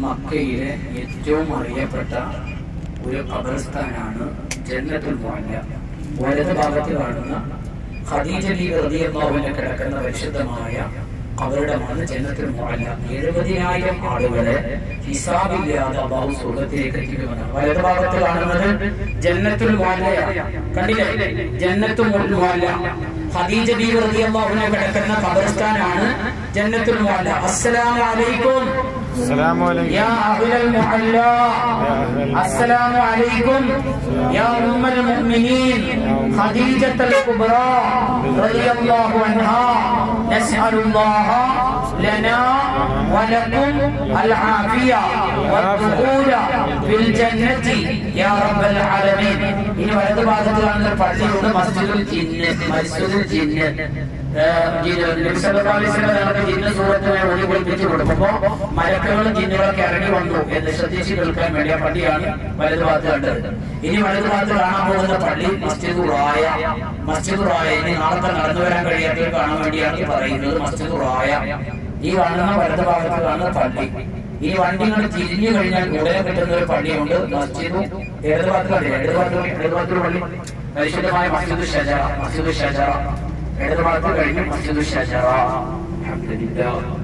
മക്കയിലെ ഏറ്റവും അറിയപ്പെട്ട ഒരു ഖബർസ്ഥാനാണ് ജന്നത്തുൽ മുഅല്ല വലത് ഭാഗത്ത് കാണുന്ന ഖദീജ ബി റളിയല്ലാഹുവിനെ കിടക്കുന്ന പരിശുദ്ധമായ ഖബറിടമാണ് ജന്നത്തുൽ മുഅല്ല എഴുപതിനായിരം ആളുകളെ ഹിസാബില്ലാതെ അള്ളാഹു സ്വർഗത്തിലേക്ക് എത്തിക്കുമെന്നാണ് വലത് ഭാഗത്ത് കാണുന്നത് ജന്നത്തുൽ മുഅല്ലയാണ് കണ്ടില്ലേ ജന്നത്തുൽ മുഅല്ല ഖദീജ ബി റളിയല്ലാഹുവിനെ കിടക്കുന്ന ഖബർസ്ഥാനാണ് ജന്നത്തുൽ മുഅല്ല അസ്സലാമു അലൈക്കും السلام عليكم يا أهل المحلى السلام عليكم يا أم المؤمنين خديجة الكبرى رضي الله عنها نسأل الله لنا ولكم العافية والدخول في الجنة يا رب العالمين ഇനി വലത് ഭാഗത്ത് കാണുന്ന പള്ളിയുടെ മസ്ജിദുൽ ജിന്ന് മസ്ജിദുൽ ജിന്ന് ജിന്ന് സൂറത്തിനെ ഒളി കുളിപ്പിച്ച് കൊടുക്കുമ്പോ മലക്കുകളും ജിന്നുകളൊക്കെ ഇറങ്ങി വന്നു എന്ന് ശ്രദ്ധിച്ച് കേൾക്കാൻ വേണ്ടി ആ പള്ളിയാണ് വലത് ഭാഗത്ത് കണ്ടത് ഇനി വലത് ഭാഗത്ത് കാണാൻ പോകുന്ന പള്ളി മസ്ജിദ് റായ മസ്ജിദ് റായ ഇനി നാളത്തെ നടന്നു വരാൻ കഴിയാത്തവർ കാണാൻ വേണ്ടിയാണ് ഈ പറയുന്നത് മസ്ജിദ് റായ ഈ കാണുന്ന വലത് ഭാഗത്ത് കാണുന്ന പള്ളി ഈ വണ്ടികൾ തിരിഞ്ഞു കഴിഞ്ഞാൽ ഉടനെ കിട്ടുന്ന ഒരു പള്ളിയുണ്ട് മസ്ജിദും ഇടത് ഭാഗത്ത് കണ്ടില്ല ഇടത് ഭാഗത്ത് ഇടത് ഭാഗത്തൊരു പള്ളി പരിശുദ്ധമായ മസ്ജിദ് ഷജറ മസ്ജിദ് ഷജറ ഇടത് ഭാഗത്ത് കഴിഞ്ഞ് മസ്ജിദ് ഷജറ അൽഹംദുലില്ലാഹ്